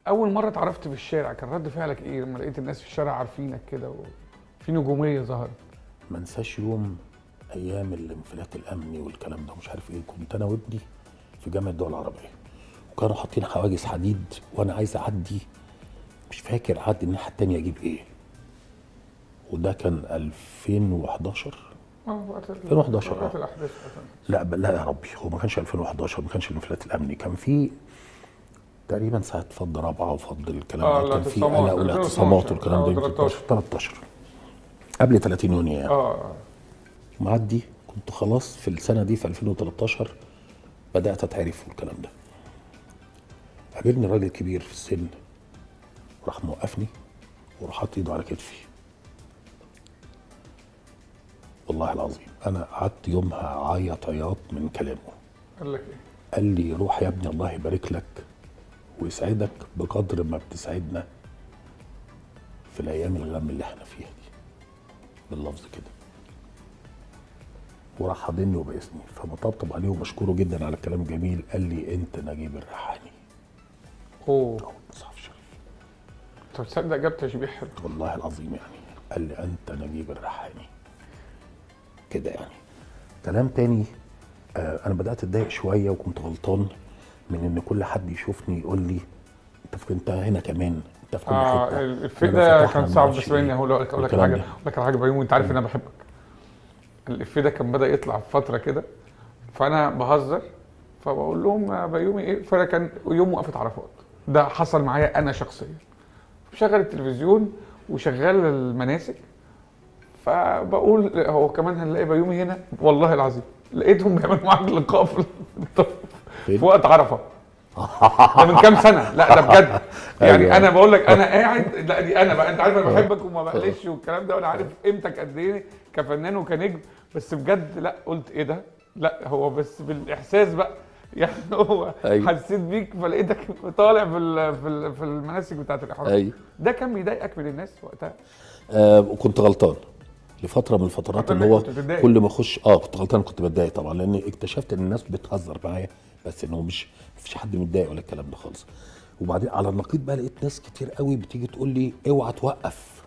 اول مره اتعرفت في الشارع كان رد فعلك ايه لما لقيت الناس في الشارع عارفينك كده وفي نجوميه ظهرت ما انساش يوم ايام الانفلات الامني والكلام ده مش عارف ايه كنت انا وابني في جامعه الدول العربيه وكانوا حاطين حواجز حديد وانا عايز اعدي مش فاكر اعدي الناحيه التانيه اجيب ايه وده كان 2011 اه وقت ال- 2011 وقت آه. الاحداث وقتها. لا ب- لا يا ربي هو ما كانش 2011 ما كانش الانفلات الامني كان في تقريبا ساعه فض رابعه وفض الكلام آه، ده كان في الاعتصامات، قلق والاعتصامات 2012 والكلام ده آه، يمكن 13. 13 قبل 30 يونيو يعني اه معدي كنت خلاص في السنه دي في 2013 بدات اتعرف والكلام ده قابلني راجل كبير في السن راح موقفني وراح حاطط ايده على كتفي والله العظيم انا قعدت يومها اعيط عياط من كلامه قال لك ايه قال لي روح يا ابني الله يبارك لك ويسعدك بقدر ما بتسعدنا في الايام الغم اللي احنا فيها دي باللفظ كده وراح حاضني وباسمي فبطبطب عليه وبشكره جدا على الكلام الجميل قال لي انت نجيب الريحاني اوه أهو المصحف الشريف طب تصدق جاب تشبيه حلو والله العظيم يعني قال لي انت نجيب الريحاني كده يعني كلام تاني آه انا بدات اتضايق شويه وكنت غلطان من ان كل حد يشوفني يقول لي انت في انت هنا كمان انت في كل اه حته الإفيه أنا ده فتحنا كان ما صعب أعرفش بس باين إيه. اقول لك اقول لك على والكلام حاجه ده. اقول لك على حاجه بيومي انت عارف ان انا بحبك الإفيه ده كان بدا يطلع في فتره كده فانا بهزر فبقول لهم يا بيومي ايه فانا كان يوم وقفه عرفات ده حصل معايا انا شخصيا شغل التلفزيون وشغال المناسك فبقول هو كمان هنلاقي بيومي هنا والله العظيم لقيتهم بيعملوا معاك لقاء في فين؟ في وقت عرفه ده من كام سنه لا ده بجد يعني أيوة. انا بقول لك انا قاعد لا دي انا بقى انت عارف انا بحبك وما بقلش والكلام ده وانا عارف قيمتك قد ايه كفنان وكنجم بس بجد لا قلت ايه ده لا هو بس بالاحساس بقى يعني هو أيوة. حسيت بيك فلقيتك طالع في ال- في ال- في المناسك بتاعت الاحراج ايوه ده كان بيضايقك من الناس وقتها آه وكنت غلطان لفتره من الفترات غلطان اللي هو إنك كنت بتتضايق. كل ما اخش اه كنت غلطان كنت بتضايق طبعا لان اكتشفت ان الناس بتهزر معايا بس انه مش مفيش حد متضايق ولا الكلام ده خالص وبعدين على النقيض بقى لقيت ناس كتير قوي بتيجي تقول لي اوعى توقف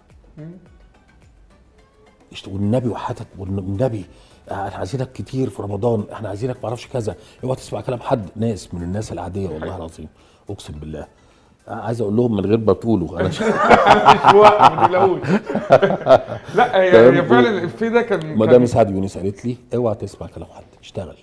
اشت- والنبي وحياتك والنبي آه، احنا عايزينك كتير في رمضان احنا عايزينك ما اعرفش كذا اوعى تسمع كلام حد ناس من الناس العاديه والله العظيم اقسم بالله آه، عايز اقول لهم من غير ما تقولوا انا مش وقت ما تقلقوش لا هي تمام. هي فعلا الإفيه ده كان مدام كان- سعد يونس قالت لي اوعى تسمع كلام حد اشتغل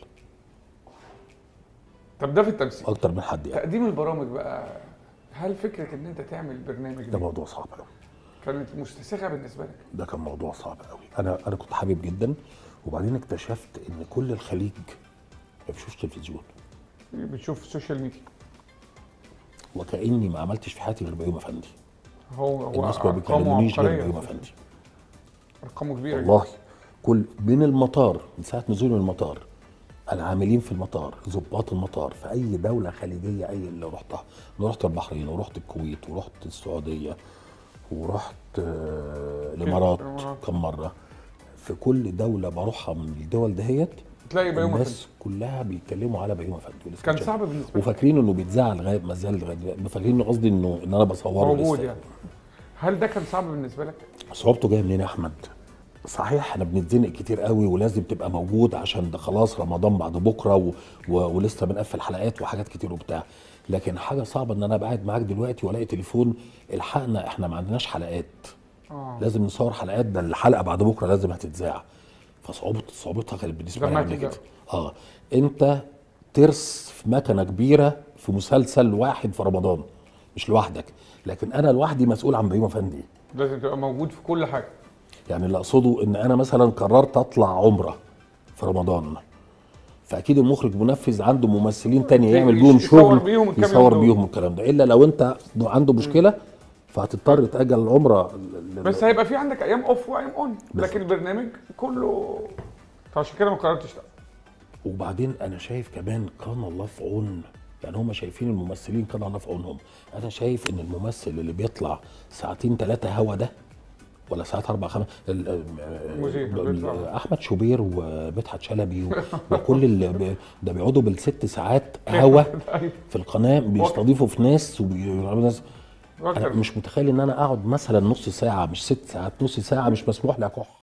طب ده في التمثيل اكتر من حد يعني تقديم البرامج بقى هل فكره ان انت تعمل برنامج ده ده موضوع صعب قوي كانت مستساغه بالنسبه لك ده كان موضوع صعب قوي انا انا كنت حابب جدا وبعدين اكتشفت ان كل الخليج ما بيشوفش تلفزيون بتشوف السوشيال ميديا وكاني ما عملتش في حياتي غير بيوم افندي هو هو الناس ما ارقامه بيكلمونيش غير بيوم عبقريه افندي ارقامه كبيره والله كل من المطار من ساعه نزول من المطار العاملين في المطار ضباط المطار في اي دوله خليجيه اي اللي رحتها انا رحت البحرين ورحت الكويت ورحت السعوديه ورحت آه، الامارات الإمارات. كم مره في كل دوله بروحها من الدول دهيت تلاقي بيوم الناس افندي كلها بيتكلموا على بيوم افندي كان والسكتشات. صعب بالنسبه لك وفاكرين انه بيتذاع لغايه ما زال لغايه دلوقتي. فاكرين قصدي انه ان انا بصوره موجود لسه. يعني هل ده كان صعب بالنسبه لك؟ صعوبته جايه منين يا احمد؟ صحيح احنا بنتزنق كتير قوي ولازم تبقى موجود عشان ده خلاص رمضان بعد بكره و... و... ولسه بنقفل حلقات وحاجات كتير وبتاع لكن حاجه صعبه ان انا ابقى قاعد معاك دلوقتي والاقي تليفون الحقنا احنا ما عندناش حلقات اه لازم نصور حلقات ده الحلقه بعد بكره لازم هتتذاع فصعوبه صعوبتها كانت بالنسبه لي لما عامله هتتذاع. كده اه انت ترس في مكنه كبيره في مسلسل واحد في رمضان مش لوحدك لكن انا لوحدي مسؤول عن بيوم افندي لازم تبقى موجود في كل حاجه يعني اللي اقصده ان انا مثلا قررت اطلع عمره في رمضان فاكيد المخرج منفذ عنده ممثلين تانية يعمل بيهم يصور شغل بيهم الكام يوم يصور دول. بيهم الكلام ده الا لو انت عنده مشكله فهتضطر تاجل العمره ل- ل- بس هيبقى في عندك ايام اوف وايام اون بس. لكن البرنامج كله فعشان كده ما قررتش لا وبعدين انا شايف كمان كان الله في عون يعني هم شايفين الممثلين كان الله في عونهم انا شايف ان الممثل اللي بيطلع ساعتين ثلاثه هوا ده ولا ساعات اربع خمس ال- مذيع ال- بيطلع. احمد شوبير ومدحت شلبي و- وكل اللي بي- ده بيقعدوا بالست ساعات هوا في القناه بيستضيفوا في ناس وبيعملوا ناس انا أكتر. مش متخيل ان انا اقعد مثلا نص ساعه مش ست ساعات نص ساعه مش مسموح لي اكح